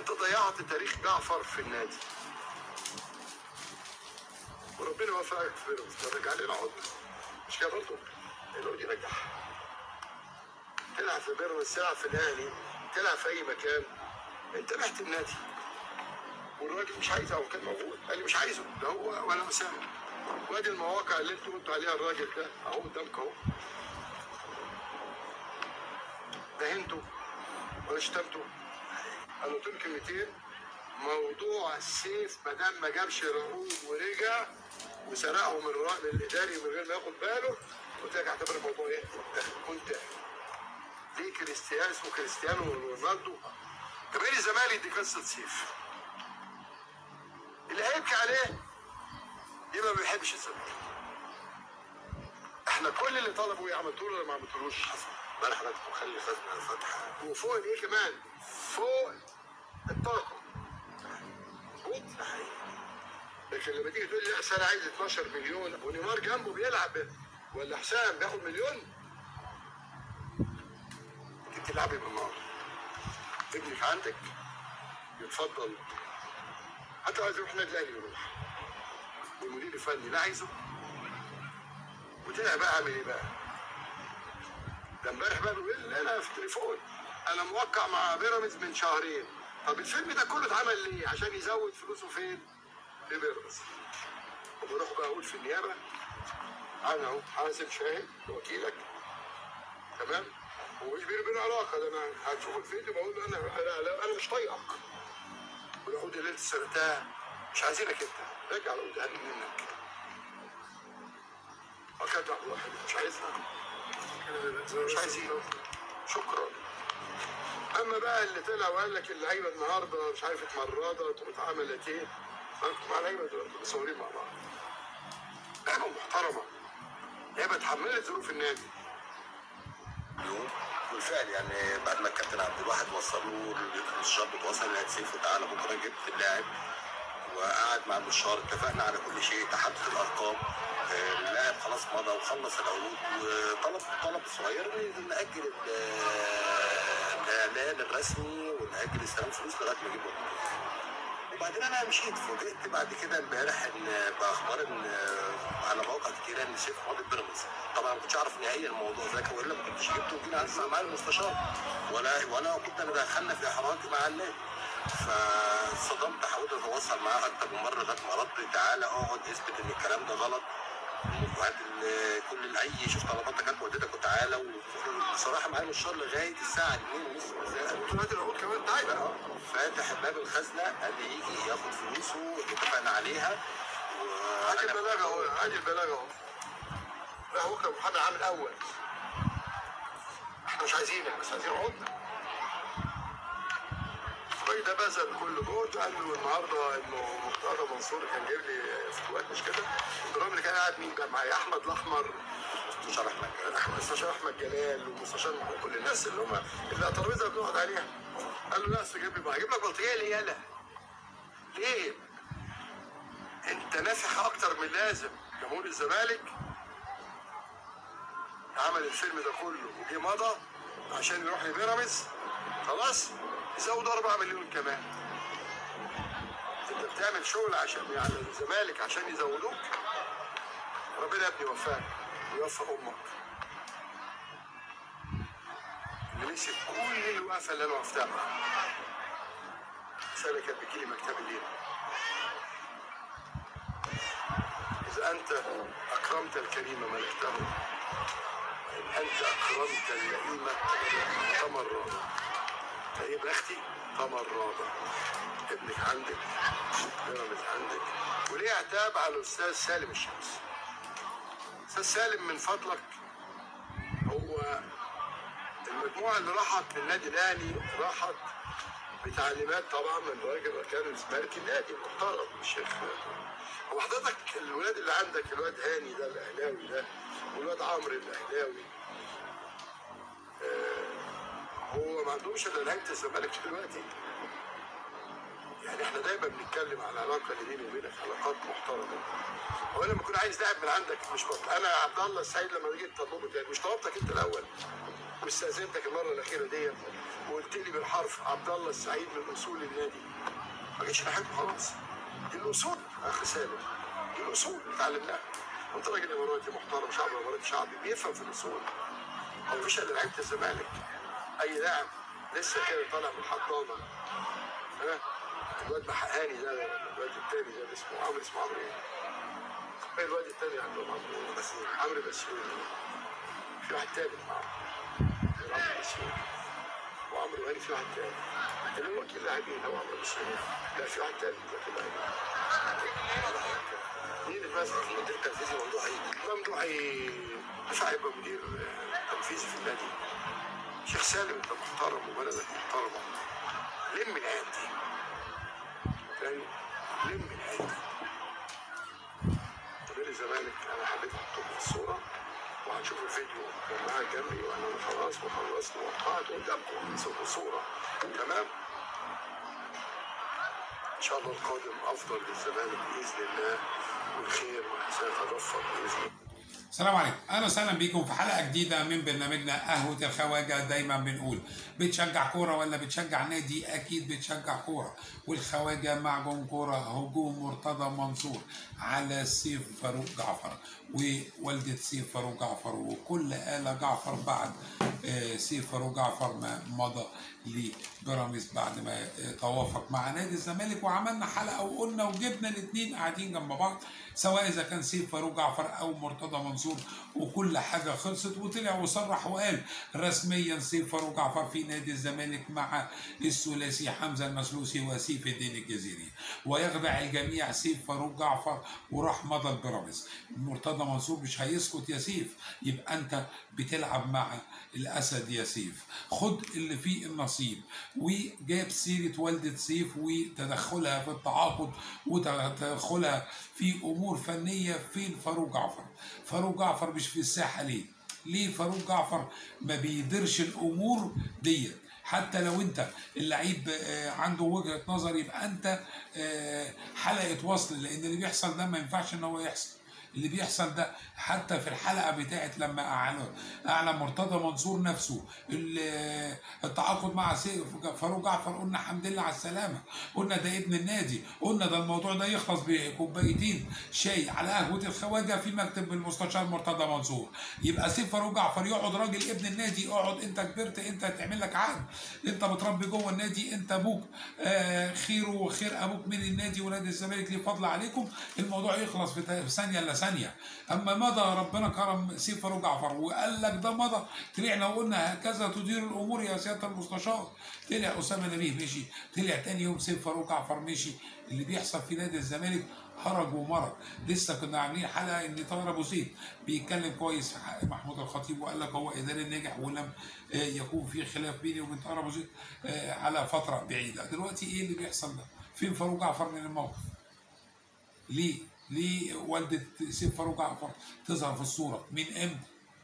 انت ضيعت تاريخ جعفر في النادي وربنا وفقك في بيراميدز رجع لنا عقدنا مش كده برضه العقد يرجع تلعب في بيراميدز تلعب في الاهلي تلعب في اي مكان انت بعت النادي والراجل مش عايزه هو كان موجود قال لي مش عايزه ده هو ولا اسامه وادي المواقع اللي انتوا قلتوا عليها الراجل ده اهو قدامك اهو دهنتوا ولا شتمتوا انا قلت له كلمتين موضوع السيف ما دام ما جابش رؤوس ورجع وسرقهم الراجل الاداري من غير ما ياخد باله قلت لك اعتبر الموضوع ايه؟ منتهي ليه كريستيانو اسمه كريستيانو رونالدو جماهير الزمالك دي قصه سيف اللي هيبكي عليه يبقى ما بيحبش الزمالك احنا كل اللي طلبوا ايه عملتوه له ولا ما عملتولوش حصل امبارح حضرتك مخلي خزنه فاتحه وفوق الايه كمان فوق الطاقه مظبوط ده حقيقي لكن لما تيجي تقول لي لا أصل انا عايز 12 مليون ونيمار جنبه بيلعب ولا حسام بياخد مليون انت بتلعبي بالنار ابنك عندك يتفضل حتى لو عايز يروح النادي الاهلي يروح والمدير الفني لا عايزه وطلع بقى عامل ايه بقى؟ ده امبارح بقى بيقول لي انا في التليفون انا موقع مع بيراميدز من شهرين طب الفيلم ده كله اتعمل ليه؟ عشان يزود فلوسه فين؟ في بيراميدز وبروح بقى اقول في النيابه انا اهو حازم شاهد وكيلك تمام ومش بيني وبينه علاقه ده انا هتشوف الفيديو بقول له انا انا, أنا, أنا مش طايقك والعقود اللي انت سرقتها مش عايزينك انت رجع العقود اقل منك اكدع واحد مش عايزها مش عايزينه شكرا اما بقى اللي طلع وقال لك اللعيبه النهارده مش عارف اتمرضت واتعملت ايه انا كنت مع لعيبه دلوقتي مصورين مع بعض لعيبه محترمه لعيبه اتحملت ظروف النادي يوم بالفعل يعني بعد ما الكابتن عبد الواحد وصل له الشاب اتوصل لقيت سيف وتعالى بكره جبت اللاعب وقعد مع المشوار اتفقنا على كل شيء تحدد الارقام آه، اللاعب خلاص مضى وخلص العقود وطلب طلب صغير إن ناجل ال- الاعلان الرسمي وناجل استلام فلوس لغايه ما يجيب وقت. وبعدين انا مشيت فوجئت بعد كده امبارح ان باخبار ان على مواقع كتيره ان سيف ماضي بيراميدز طبعا ما كنتش اعرف نهائيا الموضوع ده والا ما كنتش جبته وجينا اسمع معاه المستشار ولا ولا كنت انا دخلنا في حراك مع النادي فصدمت حاولت اتواصل معاه اكتر من مره لغايه ما رد تعالى اقعد اثبت ان الكلام ده غلط وهات ال- كل اي شوف طلباتك هات والدتك وتعالى وبصراحه معايا مشوار لغايه الساعه 2 ونص انتوا نادي العقود كمان تعالى اه فاتح باب الخزنه قال لي يجي ياخد فلوسه اللي اتفقنا عليها عادي وأنا- البلاغه اهو عادي البلاغه اهو لا بكره محمد عامل اول احنا مش عايزينك بس عايزين عقودنا الراجل ده بذل كل جهد قال له النهارده انه مرتضى منصور كان جايب لي فتوات مش كده الراجل اللي كان قاعد مين كان معايا احمد الاحمر مستشار احمد جلال. احمد مستشار احمد جلال ومستشار محمود كل الناس اللي هم اللي على الترابيزه اللي بنقعد عليها قال له لا اصل جايب لي بقى هجيب لك بلطجيه ليه يالا ليه؟ انت نافح اكتر من لازم جمهور الزمالك عمل الفيلم ده كله وجه مضى عشان يروح لبيراميدز خلاص يزودوا 4 مليون كمان انت بتعمل شغل عشان على الزمالك عشان يزودوك ربنا يا ابني يوفقك ويوفق امك اللي مسك كل الوقفه اللي انا وقفتها معاها رساله كانت بتجيلي مكتب الليل إذا أنت أكرمت الكريم ملكته إن أنت أكرمت اللئيم تمرد فإيه بختي تمرد ابنك عندك بيراميدز عندك وليه عتاب على الأستاذ سالم الشمس أستاذ سالم من فضلك هو المجموعة اللي راحت للنادي الأهلي راحت بتعليمات طبعا من راجل كان مالك النادي المحترم الشيخ هو حضرتك الولاد اللي عندك الواد هاني ده الاهلاوي ده والواد عمرو الاهلاوي آه هو ما عندهمش الا لعيبه الزمالك دلوقتي يعني احنا دايما بنتكلم على العلاقه اللي بيني وبينك علاقات محترمه هو لما اكون عايز لاعب من عندك مش بطل انا عبد الله السعيد لما جيت تطلبه تاني مش طلبتك انت الاول واستاذنتك المره الاخيره دي وقلت لي بالحرف عبد الله السعيد من اصول النادي ما جيتش ناحيته خلاص دي الاصول يا اخي سالم دي الاصول اللي اتعلمناها وانت راجل اماراتي محترم شعب اماراتي شعبي بيفهم في الاصول هو مفيش الا لعيبه الزمالك اي لاعب لسه كده طالع من الحضانه ها الواد محقاني ده الواد التاني ده اللي اسمه عمرو اسمه عمرو ايه؟ ايه الواد التاني عندهم عمرو بس عمرو بسيوني في واحد تالت معاه غير عمرو بسيوني وعمرو هاني في واحد تالت اللي هو وكيل لاعبين هو عمرو بسيوني لا في واحد تالت وكيل لاعبين مين اللي ماسك المدير التنفيذي ممدوح عيد؟ ممدوح عيد مش هيبقى مدير تنفيذي في النادي شيخ سالم انت محترم وبلدك محترمه لم العيال دي فاهم؟ لم العيال دي غير الزمالك انا حبيت احطهم في الصوره وهنشوف الفيديو كان معاك جنبي وانا خلاص وخلصت وقعت قدامكم نشوف الصوره تمام ان شاء الله القادم افضل للزمالك باذن الله والخير سيتدفق باذن الله السلام عليكم اهلا وسهلا بيكم في حلقه جديده من برنامجنا قهوه الخواجه دايما بنقول بتشجع كوره ولا بتشجع نادي اكيد بتشجع كوره والخواجه معجون كوره هجوم مرتضى منصور على سيف فاروق جعفر ووالده سيف فاروق جعفر وكل آل جعفر بعد آه، سيف فاروق جعفر ما مضى لبيراميدز بعد ما آه، توافق مع نادي الزمالك وعملنا حلقه وقلنا وجبنا الاثنين قاعدين جنب بعض سواء اذا كان سيف فاروق جعفر او مرتضى منصور وكل حاجه خلصت وطلع وصرح وقال رسميا سيف فاروق جعفر في نادي الزمالك مع الثلاثي حمزه المسلوسي وسيف الدين الجزيري ويخدع الجميع سيف فاروق جعفر وراح مضى البيراميدز مرتضى منصور مش هيسكت يا سيف يبقى انت بتلعب مع الاسد يا سيف خد اللي فيه النصيب وجاب سيره والده سيف وتدخلها في التعاقد وتدخلها في امور فنيه فين فاروق جعفر فاروق جعفر مش في الساحه ليه ليه فاروق جعفر ما بيديرش الامور ديت حتى لو انت اللعيب آه، عنده وجهه نظر يبقى انت آه، حلقه وصل لان اللي بيحصل ده ما ينفعش ان هو يحصل اللي بيحصل ده حتى في الحلقه بتاعت لما اعلن اعلن مرتضى منصور نفسه ال- التعاقد مع سيف فاروق جعفر قلنا الحمد لله على السلامه قلنا ده ابن النادي قلنا ده الموضوع ده يخلص بكوبايتين شاي على قهوه الخواجه في مكتب المستشار مرتضى منصور يبقى سيف فاروق جعفر يقعد راجل ابن النادي اقعد انت كبرت انت تعمل لك عقد انت متربي جوه النادي انت ابوك آه خيره وخير ابوك من النادي ونادي الزمالك ليه فضل عليكم الموضوع يخلص في تا- في ثانيه الا ثانيه اما مضى ربنا كرم سيف فاروق جعفر وقال لك ده مضى طلعنا وقلنا هكذا تدير الامور يا سياده المستشار طلع اسامه نبيه مشي طلع تاني يوم سيف فاروق جعفر مشي اللي بيحصل في نادي الزمالك هرج ومرض لسه كنا عاملين حلقه ان طاهر ابو زيد بيتكلم كويس في حق محمود الخطيب وقال لك هو اداري ناجح ولم آه، يكون في خلاف بيني وبين طاهر ابو زيد آه، على فتره بعيده دلوقتي ايه اللي بيحصل ده فين فاروق جعفر من الموقف ليه ليه والدة سيف فاروق جعفر تظهر في الصورة من امتى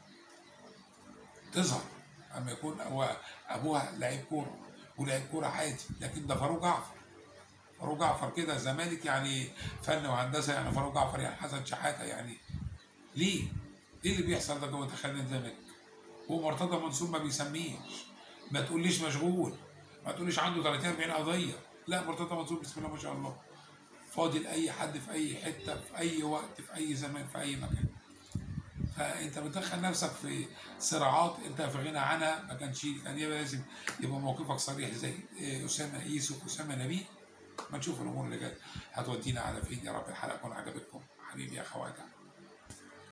تظهر اما يكون هو ابوها لعيب كورة ولعيب كورة عادي لكن ده فاروق جعفر فاروق جعفر كده زمالك يعني فن وهندسة يعني فاروق جعفر يعني حسن شحاتة يعني ليه؟ ايه اللي بيحصل ده جوه تخيل الزمالك؟ هو مرتضى منصور ما بيسميش ما تقوليش مشغول ما تقوليش عنده 30 40 قضية لا مرتضى منصور بسم الله ما شاء الله فاضي لاي حد في اي حته في اي وقت في اي زمان في اي مكان فانت بتدخل نفسك في صراعات انت في غنى عنها ما كانش كان يبقى لازم يبقى موقفك صريح زي إيه، اسامه يوسف اسامه نبيه ما نشوف الامور اللي جايه هتودينا على فين يا رب الحلقه تكون عجبتكم